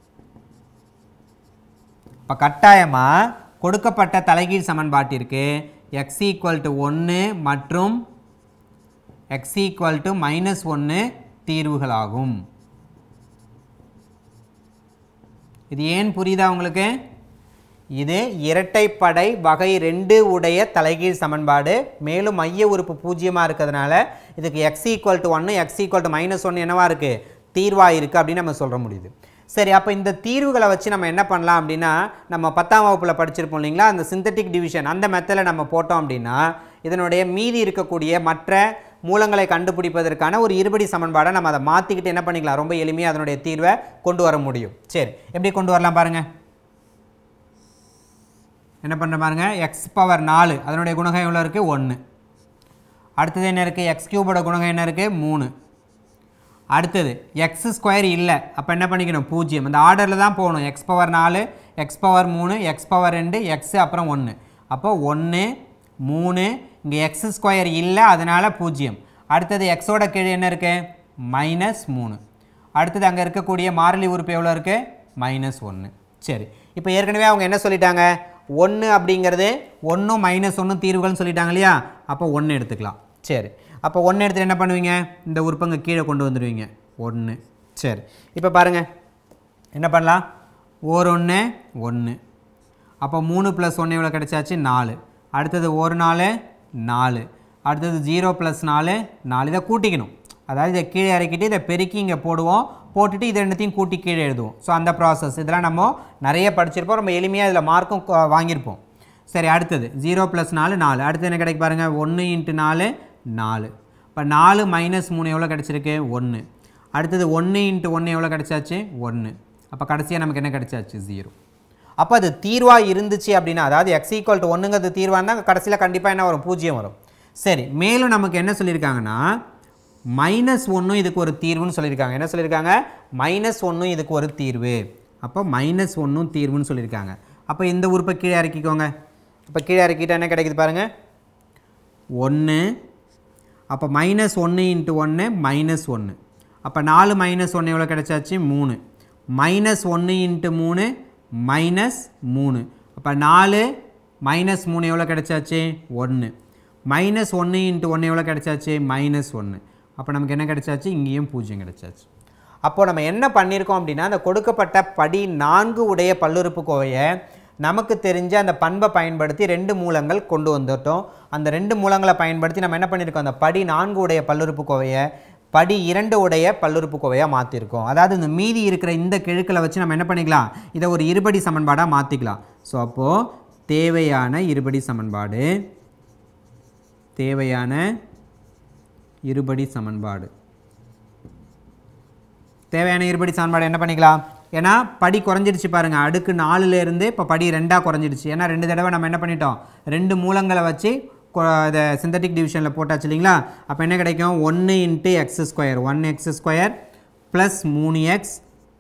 இப்போ கட்டாயமாக கொடுக்கப்பட்ட தலைகீழ் சமன்பாட்டிற்கு எக்ஸ் ஈக்குவல் டு ஒன்று மற்றும் எக்ஸ் ஈக்குவல் டு மைனஸ் ஒன்று தீர்வுகளாகும் இது ஏன் புரியுதா உங்களுக்கு இது இரட்டைப்படை வகை ரெண்டு உடைய தலைகீழ் சமன்பாடு மேலும் மைய உறுப்பு பூஜ்ஜியமாக இருக்கிறதுனால இதுக்கு எக்ஸ் ஈக்குவல் டு ஒன்று எக்ஸ் ஈக்குவல் டு மைனஸ் ஒன்று என்னவா இருக்குது தீர்வாக இருக்குது அப்படின்னு நம்ம சொல்ல முடியுது சரி அப்போ இந்த தீர்வுகளை வச்சு நம்ம என்ன பண்ணலாம் அப்படின்னா நம்ம பத்தாம் வகுப்பில் படிச்சிருப்போம் இல்லைங்களா அந்த சிந்தட்டிக் டிவிஷன் அந்த மெத்தடில் நம்ம போட்டோம் அப்படின்னா இதனுடைய மீதி இருக்கக்கூடிய மற்ற மூலங்களை கண்டுபிடிப்பதற்கான ஒரு இருபடி சமன்பாடை நம்ம அதை மாற்றிக்கிட்டு என்ன பண்ணிக்கலாம் ரொம்ப எளிமையாக அதனுடைய தீர்வை கொண்டு வர முடியும் சரி எப்படி கொண்டு வரலாம் பாருங்கள் என்ன பண்ணுற பாருங்க எக்ஸ் பவர் நாலு அதனுடைய குணகம் எவ்வளோ இருக்குது ஒன்று அடுத்தது என்ன இருக்குது எக்ஸ் கியூபோட குணகம் என்ன இருக்குது மூணு அடுத்தது எக்ஸ் ஸ்கொயர் இல்லை அப்போ என்ன பண்ணிக்கணும் பூஜ்ஜியம் இந்த ஆர்டரில் தான் போகணும் எக்ஸ் பவர் நாலு எக்ஸ் பவர் மூணு எக்ஸ் பவர் ரெண்டு எக்ஸ் அப்புறம் ஒன்று அப்போ ஒன்று மூணு இங்கே எக்ஸ் ஸ்கொயர் இல்லை அதனால் பூஜ்ஜியம் அடுத்தது எக்ஸோட கீழே என்ன இருக்குது மைனஸ் மூணு அடுத்தது அங்கே இருக்கக்கூடிய மாறிலி உறுப்பு எவ்வளோ இருக்குது மைனஸ் ஒன்று சரி இப்போ ஏற்கனவே அவங்க என்ன சொல்லிட்டாங்க ஒன்று அப்படிங்கிறது ஒன்றும் மைனஸ் ஒன்றும் தீர்வுகள்னு சொல்லிட்டாங்க இல்லையா அப்போ ஒன்று எடுத்துக்கலாம் சரி அப்போ ஒன்று எடுத்துட்டு என்ன பண்ணுவீங்க இந்த உறுப்பங்க கீழே கொண்டு வந்துடுவீங்க ஒன்று சரி இப்போ பாருங்கள் என்ன பண்ணலாம் ஓர் ஒன்று ஒன்று அப்போ மூணு ப்ளஸ் ஒன்று எவ்வளோ கிடைச்சாச்சு நாலு அடுத்தது ஒரு நாலு நாலு அடுத்தது ஜீரோ ப்ளஸ் நாலு நாலு இதை கூட்டிக்கணும் அதாவது இதை கீழே இறக்கிட்டு இதை பெருக்கி இங்கே போடுவோம் போட்டுட்டு இது ரெண்டுத்தையும் கூட்டி கீழே எழுதுவோம் ஸோ அந்த ப்ராசஸ் இதெல்லாம் நம்ம நிறைய படிச்சிருப்போம் ரொம்ப எளிமையாக இதில் மார்க்கும் கொ- வாங்கியிருப்போம் சரி அடுத்தது ஜீரோ ப்ளஸ் நாலு நாலு அடுத்து என்ன கிடைக்கு பாருங்கள் ஒன்று இன்ட்டு நாலு நாலு இப்போ நாலு மைனஸ் மூணு எவ்வளோ கிடச்சிருக்கு ஒன்று அடுத்தது ஒன்று இன்ட்டு ஒன்று எவ்வளோ கிடச்சாச்சு ஒன்று அப்போ கடைசியாக நமக்கு என்ன கிடச்சாச்சு ஜீரோ அப்போ அது தீர்வாக இருந்துச்சு அப்படின்னா அதாவது எக்ஸ் ஈக்குவல் டு ஒன்றுங்கிறது தீர்வாக இருந்தால் கடைசியில் கண்டிப்பாக என்ன வரும் பூஜ்ஜியம் வரும் சரி மேலும் நமக்கு என்ன சொல்லியிருக்காங்கன்னா மைனஸ் ஒன்றும் இதுக்கு ஒரு தீர்வுன்னு சொல்லியிருக்காங்க என்ன சொல்லியிருக்காங்க மைனஸ் ஒன்றும் இதுக்கு ஒரு தீர்வு அப்போ மைனஸ் ஒன்றும் தீர்வுன்னு சொல்லியிருக்காங்க அப்போ இந்த உறுப்பை கீழே இறக்கிக்கோங்க இப்போ கீழே இறக்கிட்டா என்ன கிடைக்குது பாருங்கள் ஒன்று அப்போ மைனஸ் ஒன்று இன்ட்டு ஒன்று மைனஸ் ஒன்று அப்போ நாலு மைனஸ் ஒன்று எவ்வளோ கிடைச்சாச்சு மூணு மைனஸ் ஒன்று இன்ட்டு மூணு மைனஸ் மூணு அப்போ நாலு மைனஸ் மூணு எவ்வளோ கிடைச்சாச்சு ஒன்று மைனஸ் ஒன்று இன்ட்டு ஒன்று எவ்வளோ கிடைச்சாச்சு மைனஸ் ஒன்று அப்போ நமக்கு என்ன கிடைச்சாச்சு இங்கேயும் பூஜ்ஜியம் கிடைச்சாச்சு அப்போ நம்ம என்ன பண்ணியிருக்கோம் அப்படின்னா அந்த கொடுக்கப்பட்ட படி நான்கு உடைய பல்லுறுப்புக்கோவையை நமக்கு தெரிஞ்ச அந்த பண்பை பயன்படுத்தி ரெண்டு மூலங்கள் கொண்டு வந்துட்டோம் அந்த ரெண்டு மூலங்களை பயன்படுத்தி நம்ம என்ன பண்ணியிருக்கோம் அந்த படி நான்கு உடைய பல்லுறுப்புக்கோவையை படி இரண்டு உடைய பல்லுறுப்புக்கோவையாக மாற்றிருக்கோம் அதாவது இந்த மீதி இருக்கிற இந்த கிழக்கில் வச்சு நம்ம என்ன பண்ணிக்கலாம் இதை ஒரு இருபடி சமன்பாடாக மாற்றிக்கலாம் ஸோ அப்போது தேவையான இருபடி சமன்பாடு தேவையான இருபடி சமன்பாடு தேவையான இருபடி சமன்பாடு என்ன பண்ணிக்கலாம் ஏன்னா படி குறைஞ்சிடுச்சு பாருங்கள் அடுக்கு நாலுலேருந்து இப்போ படி ரெண்டாக குறைஞ்சிடுச்சு ஏன்னா ரெண்டு தடவை நம்ம என்ன பண்ணிட்டோம் ரெண்டு மூலங்களை வச்சு கொ- இதை சிந்தட்டிக் டிவிஷனில் போட்டாச்சு இல்லைங்களா அப்போ என்ன கிடைக்கும் ஒன்று into x square one x square plus மூணு எக்ஸ்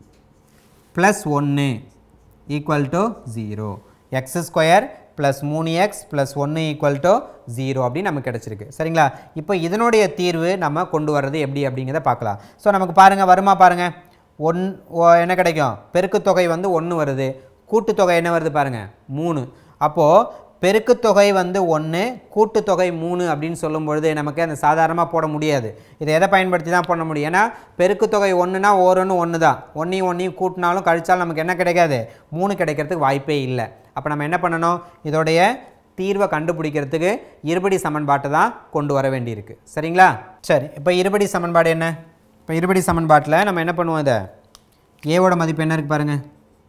ப்ளஸ் ஒன்று equal to zero x square plus மூணு எக்ஸ் ப்ளஸ் ஒன்று ஈக்குவல் டு ஜீரோ அப்படின்னு நமக்கு கிடச்சிருக்கு சரிங்களா இப்போ இதனுடைய தீர்வு நம்ம கொண்டு வர்றது எப்படி அப்படிங்கிறத பார்க்கலாம் ஸோ நமக்கு பாருங்கள் வருமா பாருங்கள் ஒன் ஓ- என்ன கிடைக்கும் பெருக்குத்தொகை வந்து ஒன்று வருது கூட்டுத்தொகை என்ன வருது பாருங்கள் மூணு அப்போது பெருக்குத்தொகை வந்து ஒன்று கூட்டுத்தொகை மூணு அப்படின்னு சொல்லும் பொழுது நமக்கு அந்த சாதாரணமாக போட முடியாது இதை எதை பயன்படுத்தி தான் பண்ண முடியும் ஏன்னா பெருக்குத்தொகை ஒன்றுனா ஓரொன்று ஒன்று தான் ஒன்றையும் ஒன்றையும் கூட்டினாலும் கழிச்சாலும் நமக்கு என்ன கிடைக்காது மூணு கிடைக்கிறதுக்கு வாய்ப்பே இல்லை அப்போ நம்ம என்ன பண்ணணும் இதோடைய தீர்வை கண்டுபிடிக்கிறதுக்கு இருபடி சமன்பாட்டை தான் கொண்டு வர வேண்டியிருக்கு சரிங்களா சரி இப்போ இருபடி சமன்பாடு என்ன இப்போ இருபடி சமன்பாட்டில் நம்ம என்ன பண்ணுவோம் இதை ஏவோட மதிப்பு என்ன இருக்குது பாருங்கள்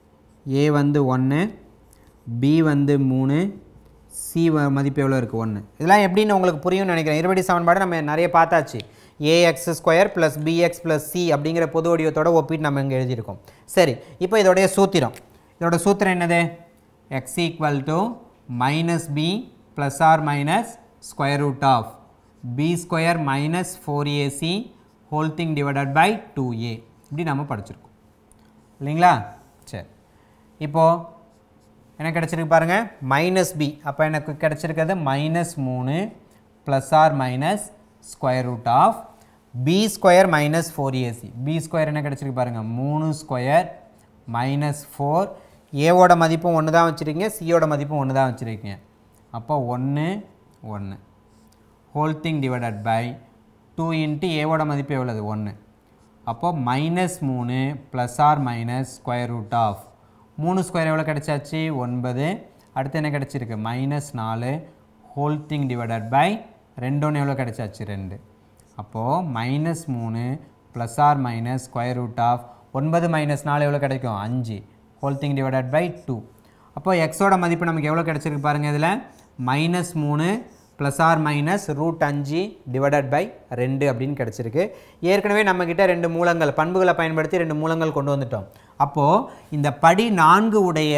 ஏ வந்து ஒன்று பி வந்து மூணு சி மதிப்பு எவ்வளோ இருக்குது ஒன்று இதெல்லாம் எப்படின்னு உங்களுக்கு புரியும்னு நினைக்கிறேன் இருபடி சமன்பாடு நம்ம நிறைய பார்த்தாச்சு a x square plus b x plus c அப்படிங்கிற பொது வடிவத்தோட ஒப்பிட்டு நம்ம இங்கே எழுதியிருக்கோம் சரி இப்போ இதோடைய சூத்திரம் இதோட சூத்திரம் என்னது x equal to minus b plus or minus square root of b square minus four a c whole thing divided by two a இப்படி நம்ம படிச்சிருக்கோம் இல்லைங்களா சரி இப்போது என்ன கிடச்சிருக்கு பாருங்கள் மைனஸ் பி அப்போ எனக்கு கிடச்சிருக்கிறது மைனஸ் மூணு plus or minus square root of b square minus four a c b square என்ன கிடச்சிருக்கு பாருங்கள் மூணு ஸ்கொயர் மைனஸ் ஃபோர் ஏவோட மதிப்பும் ஒன்று தான் வச்சுருக்கீங்க சியோட மதிப்பும் ஒன்று தான் வச்சுருக்கீங்க அப்போ ஒன்று ஒன்று whole thing divided by two into ஏவோட மதிப்பு எவ்வளவு ஒன்று அப்போ மைனஸ் மூணு plus or minus square root of மூணு ஸ்கொயர் எவ்வளோ கிடச்சாச்சு ஒன்பது அடுத்து என்ன கிடச்சிருக்கு மைனஸ் நாலு ஹோல் திங் டிவைடட் பை ரெண்டு ஒன்று எவ்வளோ கிடச்சாச்சு ரெண்டு அப்போது மைனஸ் மூணு plus or minus square root of ஒன்பது மைனஸ் நாலு எவ்வளோ கிடைக்கும் அஞ்சு whole thing divided by two அப்போ எக்ஸோட மதிப்பு நமக்கு எவ்வளோ கிடச்சிருக்கு பாருங்கள் இதில் மைனஸ் மூணு ப்ளஸ் ஆர் மைனஸ் ரூட் அஞ்சு டிவைடட் பை ரெண்டு அப்படின்னு கிடச்சிருக்கு ஏற்கனவே நம்மக்கிட்ட ரெண்டு மூலங்கள் பண்புகளை பயன்படுத்தி ரெண்டு மூலங்கள் கொண்டு வந்துட்டோம் அப்போது இந்த படி நான்கு உடைய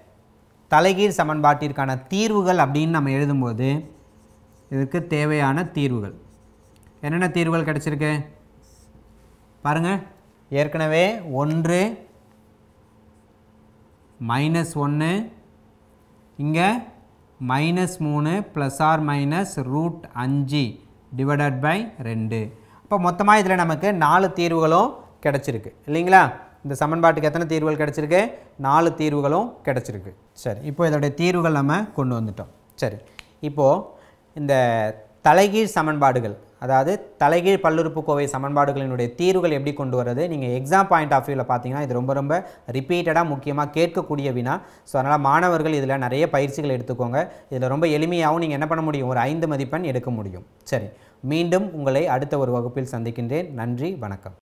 தலைகீழ் சமன்பாட்டிற்கான தீர்வுகள் அப்படின்னு நம்ம எழுதும்போது இதுக்கு தேவையான தீர்வுகள் என்னென்ன தீர்வுகள் கிடச்சிருக்கு பாருங்கள் ஏற்கனவே ஒன்று மைனஸ் ஒன்று இங்கே மைனஸ் மூணு ப்ளஸ் ஆர் மைனஸ் ரூட் அஞ்சு டிவைடட் பை ரெண்டு அப்போ மொத்தமாக இதில் நமக்கு நாலு தீர்வுகளும் கிடச்சிருக்கு இல்லைங்களா இந்த சமன்பாட்டுக்கு எத்தனை தீர்வுகள் கிடச்சிருக்கு நாலு தீர்வுகளும் கிடச்சிருக்கு சரி இப்போ இதோடைய தீர்வுகள் நம்ம கொண்டு வந்துட்டோம் சரி இப்போது இந்த தலைகீழ் சமன்பாடுகள் அதாவது தலைகீழ் பல்லுறுப்புக்கோவை சமன்பாடுகளினுடைய தீர்வுகள் எப்படி கொண்டு வர்றது நீங்கள் எக்ஸாம் பாயிண்ட் ஆஃப் வியூவில் பார்த்தீங்கன்னா இது ரொம்ப ரொம்ப ரிப்பீட்டடாக முக்கியமாக கேட்கக்கூடிய வினா ஸோ அதனால் மாணவர்கள் இதில் நிறைய பயிற்சிகள் எடுத்துக்கோங்க இதில் ரொம்ப எளிமையாகவும் நீங்கள் என்ன பண்ண முடியும் ஒரு ஐந்து மதிப்பெண் எடுக்க முடியும் சரி மீண்டும் உங்களை அடுத்த ஒரு வகுப்பில் சந்திக்கின்றேன் நன்றி வணக்கம்